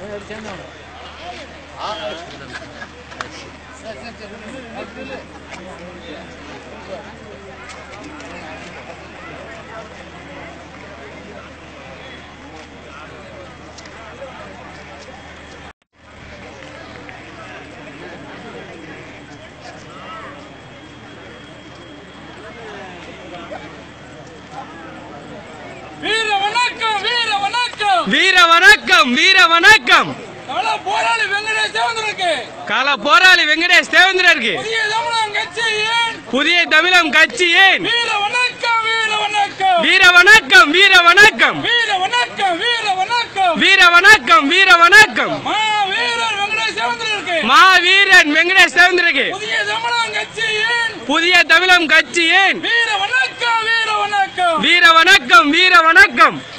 வீர வணக்கம் வீர வணக்கம் வீர வணக்கம் வீர வணக்கம் கள போராளி வெங்கடேஷ் தேவந்தருக்கு கள போராளி வெங்கடேஷ் தேவேந்திரருக்கு புதிய தமிழகம் கட்சி ஏன் புதிய தமிழம் கட்சி ஏன் வீர வணக்கம் வீர வணக்கம் வீர வணக்கம் வீர வணக்கம் வீர வணக்கம் வீர வணக்கம் வீர வணக்கம் வீர வணக்கம் மா வீரர் வெங்கடேஷ் தேவந்தருக்கு மாவீரன் வெங்கடேஷ் தேவேந்திரருக்கு புதிய தமிழகம் கட்சி ஏன் புதிய தமிழம் கட்சி ஏன் வீர வணக்கம் வீர வணக்கம் வீர வணக்கம் வீர வணக்கம்